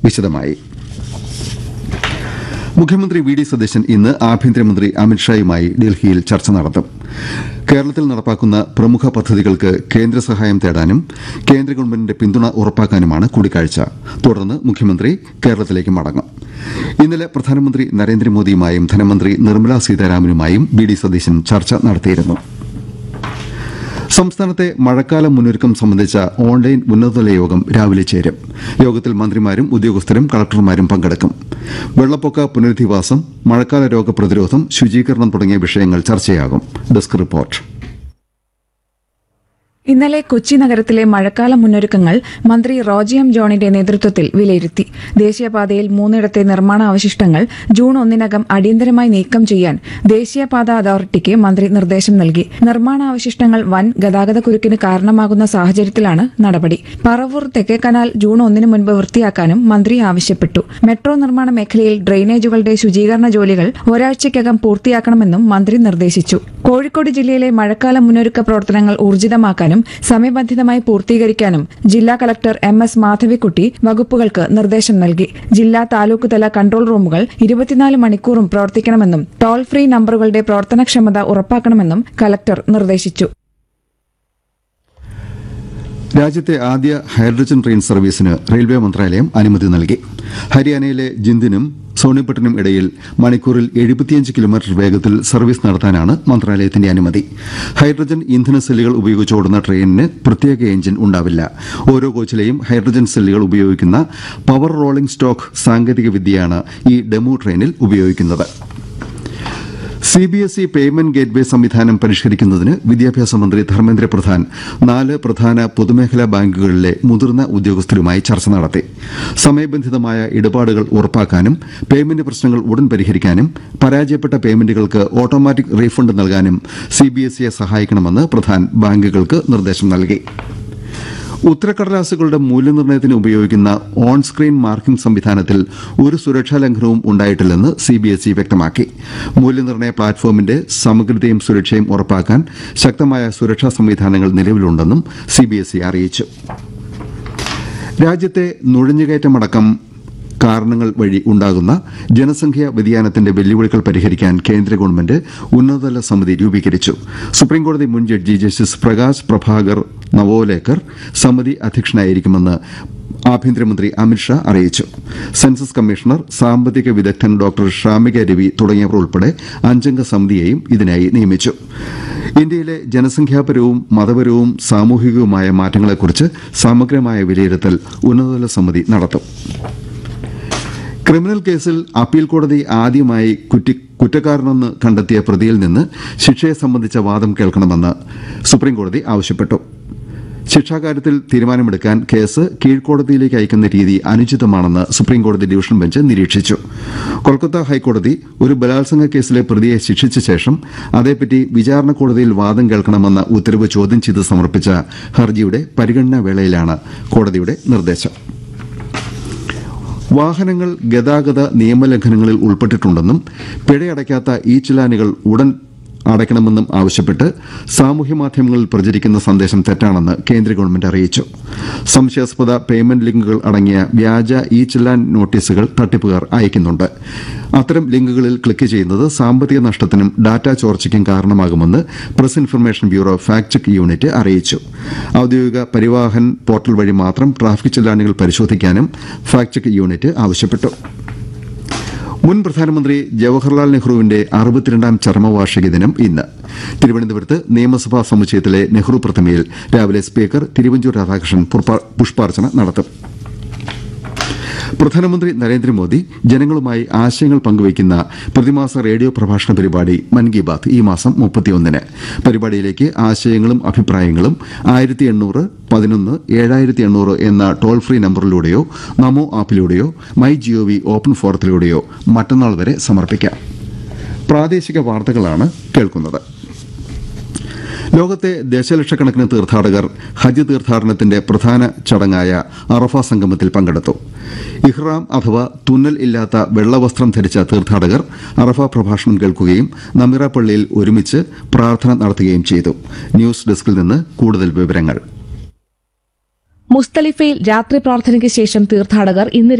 വിശദമായി മുഖ്യമന്ത്രി V D Satheesan ഇന്ന് ആഭ്യന്തരമന്ത്രി അമിത്ഷായുമായി ഡൽഹിയിൽ ചർച്ച നടത്തും കേരളത്തിൽ നടപ്പാക്കുന്ന പ്രമുഖ പദ്ധതികൾക്ക് കേന്ദ്ര സഹായം തേടാനും കേന്ദ്ര ഗവൺമെന്റിന്റെ പിന്തുണ ഉറപ്പാക്കാനുമാണ് കൂടിക്കാഴ്ച തുടർന്ന് മുഖ്യമന്ത്രി കേരളത്തിലേക്ക് മടങ്ങും ഇന്നലെ പ്രധാനമന്ത്രി നരേന്ദ്രമോദിയുമായും ധനമന്ത്രി നിർമ്മലാ സീതാരാമനുമായും വി ഡി സതീശൻ ചർച്ച നടത്തിയിരുന്നു സംസ്ഥാനത്തെ മഴക്കാല മുന്നൊരുക്കം സംബന്ധിച്ച ഓൺലൈൻ ഉന്നതതല യോഗം രാവിലെ ചേരും യോഗത്തിൽ മന്ത്രിമാരും ഉദ്യോഗസ്ഥരും കളക്ടർമാരും പങ്കെടുക്കും വെള്ളപ്പൊക്ക പുനരധിവാസം മഴക്കാല രോഗപ്രതിരോധം ശുചീകരണം തുടങ്ങിയ വിഷയങ്ങൾ ചർച്ചയാകും ഡെസ്ക് റിപ്പോർട്ട് ഇന്നലെ കൊച്ചി നഗരത്തിലെ മഴക്കാല മുന്നൊരുക്കങ്ങൾ മന്ത്രി റോജി എം ജോണിന്റെ നേതൃത്വത്തിൽ വിലയിരുത്തി ദേശീയപാതയിൽ മൂന്നിടത്തെ നിർമ്മാണ അവശിഷ്ടങ്ങൾ ജൂൺ ഒന്നിനകം അടിയന്തരമായി നീക്കം ചെയ്യാൻ ദേശീയപാത അതോറിറ്റിക്ക് മന്ത്രി നിർദ്ദേശം നൽകി നിർമ്മാണാവശിഷ്ടങ്ങൾ വൻ ഗതാഗതക്കുരുക്കിന് കാരണമാകുന്ന സാഹചര്യത്തിലാണ് നടപടി പറവൂർ തെക്കേ കനാൽ ജൂൺ ഒന്നിന് മുൻപ് വൃത്തിയാക്കാനും മന്ത്രി ആവശ്യപ്പെട്ടു മെട്രോ നിർമ്മാണ മേഖലയിൽ ഡ്രെയിനേജുകളുടെ ശുചീകരണ ജോലികൾ ഒരാഴ്ചയ്ക്കകം പൂർത്തിയാക്കണമെന്നും മന്ത്രി നിർദ്ദേശിച്ചു കോഴിക്കോട് ജില്ലയിലെ മഴക്കാല മുന്നൊരുക്ക പ്രവർത്തനങ്ങൾ ഊർജിതമാക്കാനും സമയബന്ധിതമായി പൂർത്തീകരിക്കാനും ജില്ലാ കളക്ടർ എം എസ് മാധവിക്കുട്ടി വകുപ്പുകൾക്ക് നിർദ്ദേശം നൽകി ജില്ലാ താലൂക്ക് തല കൺട്രോൾ റൂമുകൾ ഇരുപത്തിനാല് മണിക്കൂറും പ്രവർത്തിക്കണമെന്നും ടോൾ ഫ്രീ നമ്പറുകളുടെ പ്രവർത്തനക്ഷമത ഉറപ്പാക്കണമെന്നും കലക്ടർ നിർദ്ദേശിച്ചു രാജ്യത്തെ ആദ്യ ഹൈഡ്രജൻ ട്രെയിൻ സർവീസിന് റെയിൽവേ മന്ത്രാലയം അനുമതി നൽകി ഹരിയാനയിലെ ജിന്ദിനും സോണിപ്പട്ടിനും ഇടയിൽ മണിക്കൂറിൽ എഴുപത്തിയഞ്ച് കിലോമീറ്റർ വേഗത്തിൽ സർവീസ് നടത്താനാണ് മന്ത്രാലയത്തിന്റെ അനുമതി ഹൈഡ്രജൻ ഇന്ധന സെല്ലുകൾ ഉപയോഗിച്ച് ഓടുന്ന ട്രെയിനിന് പ്രത്യേക എഞ്ചിൻ ഉണ്ടാവില്ല ഓരോ കോച്ചിലെയും ഹൈഡ്രജൻ സെല്ലുകൾ ഉപയോഗിക്കുന്ന പവർ റോളിംഗ് സ്റ്റോക്ക് സാങ്കേതിക വിദ്യയാണ് ഈ ഡെമു ട്രെയിനിൽ ഉപയോഗിക്കുന്നത് C B S E payment gateway സംവിധാനം പരിഷ്കരിക്കുന്നതിന് വിദ്യാഭ്യാസ മന്ത്രി ധർമ്മേന്ദ്ര പ്രധാൻ നാല് പ്രധാന പൊതുമേഖലാ ബാങ്കുകളിലെ മുതിർന്ന ഉദ്യോഗസ്ഥരുമായി ചർച്ച നടത്തി സമയബന്ധിതമായ ഇടപാടുകൾ ഉറപ്പാക്കാനും പേയ്മെന്റ് പ്രശ്നങ്ങൾ ഉടൻ പരിഹരിക്കാനും പരാജയപ്പെട്ട പേയ്മെന്റുകൾക്ക് ഓട്ടോമാറ്റിക് റീഫണ്ട് നൽകാനും സി ബി എസ് ഇയെ സഹായിക്കണമെന്ന് പ്രധാൻ ബാങ്കുകൾക്ക് നിർദ്ദേശം നൽകി ഉത്തരക്കടലാസുകളുടെ മൂല്യനിർണ്ണയത്തിന് ഉപയോഗിക്കുന്ന ഓൺ സ്ക്രീൻ മാർക്കിംഗ് സംവിധാനത്തിൽ ഒരു സുരക്ഷാ ലംഘനവും ഉണ്ടായിട്ടില്ലെന്ന് സിബിഎസ്ഇ വ്യക്തമാക്കി മൂല്യനിർണ്ണയ പ്ലാറ്റ്ഫോമിന്റെ സമഗ്രതയും സുരക്ഷയും ഉറപ്പാക്കാൻ ശക്തമായ സുരക്ഷാ സംവിധാനങ്ങൾ നിലവിലുണ്ടെന്നും സിബിഎസ്ഇ അറിയിച്ചു രാജ്യത്തെ നുഴഞ്ഞുകയറ്റമടക്കം കാരണങ്ങൾ വഴി ഉണ്ടാകുന്ന ജനസംഖ്യാ വ്യതിയാനത്തിന്റെ വെല്ലുവിളികൾ പരിഹരിക്കാൻ കേന്ദ്ര ഗവൺമെന്റ് ഉന്നതതല സമിതി രൂപീകരിച്ചു സുപ്രീംകോടതി മുൻ ജഡ്ജി ജസ്റ്റിസ് പ്രകാശ് പ്രഭാകർ നവോലേക്കർ സമിതി അധ്യക്ഷനായിരിക്കുമെന്ന് ആഭ്യന്തരമന്ത്രി അമിത്ഷാ അറിയിച്ചു സെൻസസ് കമ്മീഷണർ സാമ്പത്തിക വിദഗ്ധൻ ഡോക്ടർ ഷാമിക രവി തുടങ്ങിയവർ ഉൾപ്പെടെ അഞ്ചംഗ സമിതിയെയും ഇതിനായി നിയമിച്ചു ഇന്ത്യയിലെ ജനസംഖ്യാപരവും മതപരവും സാമൂഹികവുമായ മാറ്റങ്ങളെക്കുറിച്ച് സമഗ്രമായ വിലയിരുത്തൽ ഉന്നതതല സമിതി നടത്തും ക്രിമിനൽ കേസിൽ അപ്പീൽ കോടതി ആദ്യമായി കുറ്റി കുറ്റക്കാരനെന്ന് കണ്ടെത്തിയ പ്രതിയിൽ നിന്ന് ശിക്ഷയെ സംബന്ധിച്ച വാദം കേൾക്കണമെന്ന് സുപ്രീംകോടതി ആവശ്യപ്പെട്ടു ശിക്ഷാകാര്യത്തിൽ തീരുമാനമെടുക്കാൻ കേസ് കീഴ്ക്കോടതിയിലേക്ക് അയക്കുന്ന രീതി അനുചിതമാണെന്ന് സുപ്രീംകോടതി ഡിവിഷൻ ബെഞ്ച് നിരീക്ഷിച്ചു കൊൽക്കത്ത ഹൈക്കോടതി ഒരു ബലാത്സംഗ കേസിലെ പ്രതിയെ ശിക്ഷിച്ച ശേഷം അതേപ്പറ്റി വിചാരണ കോടതിയിൽ വാദം കേൾക്കണമെന്ന ഉത്തരവ് ചോദ്യം ചെയ്ത് സമർപ്പിച്ച ഹർജിയുടെ പരിഗണനാ വേളയിലാണ് കോടതിയുടെ നിർദ്ദേശം വാഹനങ്ങൾ ഗതാഗത നിയമലംഘനങ്ങളിൽ ഉൾപ്പെട്ടിട്ടുണ്ടെന്നും പിഴയടയ്ക്കാത്ത ഈ ചിലാനുകൾ ഉടൻ അടയ്ക്കണമെന്നും ആവശ്യപ്പെട്ട് സാമൂഹ്യ മാധ്യമങ്ങളിൽ പ്രചരിക്കുന്ന സന്ദേശം തെറ്റാണെന്ന് കേന്ദ്ര ഗവൺമെന്റ് അറിയിച്ചു സംശയാസ്പദ പേയ്മെന്റ് ലിങ്കുകൾ അടങ്ങിയ വ്യാജ ഇ ചില്ലാൻ നോട്ടീസുകൾ തട്ടിപ്പുകാർ അയക്കുന്നുണ്ട് അത്തരം ലിങ്കുകളിൽ ക്ലിക്ക് ചെയ്യുന്നത് സാമ്പത്തിക നഷ്ടത്തിനും ഡാറ്റ ചോർച്ചയ്ക്കും കാരണമാകുമെന്ന് press information bureau fact check unit അറിയിച്ചു ഔദ്യോഗിക പരിവാഹൻ പോർട്ടൽ വഴി മാത്രം ട്രാഫിക് ചെല്ലാനുകൾ പരിശോധിക്കാനും ഫാക്ട് ചെക്ക് യൂണിറ്റ് ആവശ്യപ്പെട്ടു മുൻ പ്രധാനമന്ത്രി ജവഹർലാൽ നെഹ്റുവിന്റെ അറുപത്തിരണ്ടാം ചരമവാർഷിക ദിനം ഇന്ന് തിരുവനന്തപുരത്ത് നിയമസഭാ സമുച്ചയത്തിലെ നെഹ്റു പ്രതിമയിൽ രാവിലെ സ്പീക്കർ തിരുവഞ്ചൂർ രാധാകൃഷ്ണൻ പുഷ്പ- പുഷ്പാർച്ചന നടത്തും പ്രധാനമന്ത്രി നരേന്ദ്രമോദി ജനങ്ങളുമായി ആശയങ്ങൾ പങ്കുവയ്ക്കുന്ന പ്രതിമാസ റേഡിയോ പ്രഭാഷണ പരിപാടി മൻ കി ബാത് ഈ മാസം മുപ്പത്തിയൊന്നിന് പരിപാടിയിലേക്ക് ആശയങ്ങളും അഭിപ്രായങ്ങളും ആയിരത്തി എണ്ണൂറ് പതിനൊന്ന് ഏഴായിരത്തി എണ്ണൂറ് എന്ന ടോൾ ഫ്രീ നമ്പറിലൂടെയോ നമോ ആപ്പിലൂടെയോ മൈ ജിഒവി ഓപ്പൺ ഫോറത്തിലൂടെയോ മറ്റന്നാൾ വരെ സമർപ്പിക്കാം പ്രാദേശിക വാർത്തകളാണ് കേൾക്കുന്നത് ലോകത്തെ ദശലക്ഷക്കണക്കിന് തീർത്ഥാടകർ ഹജ്ജ് തീർത്ഥാടനത്തിന്റെ പ്രധാന ചടങ്ങായ അറഫ സംഗമത്തിൽ പങ്കെടുത്തു ഇഹ്റാം അഥവാ തുന്നൽ ഇല്ലാത്ത വെള്ളവസ്ത്രം ധരിച്ച തീർത്ഥാടകർ അറഫ പ്രഭാഷണം കേൾക്കുകയും നമിറ പള്ളിയിൽ ഒരുമിച്ച് പ്രാർത്ഥന നടത്തുകയും ചെയ്തു ന്യൂസ് ഡെസ്കിൽ നിന്ന് കൂടുതൽ വിവരങ്ങൾ മുസ്തലിഫയിൽ രാത്രി പ്രാർത്ഥനയ്ക്ക് ശേഷം തീർത്ഥാടകർ ഇന്ന്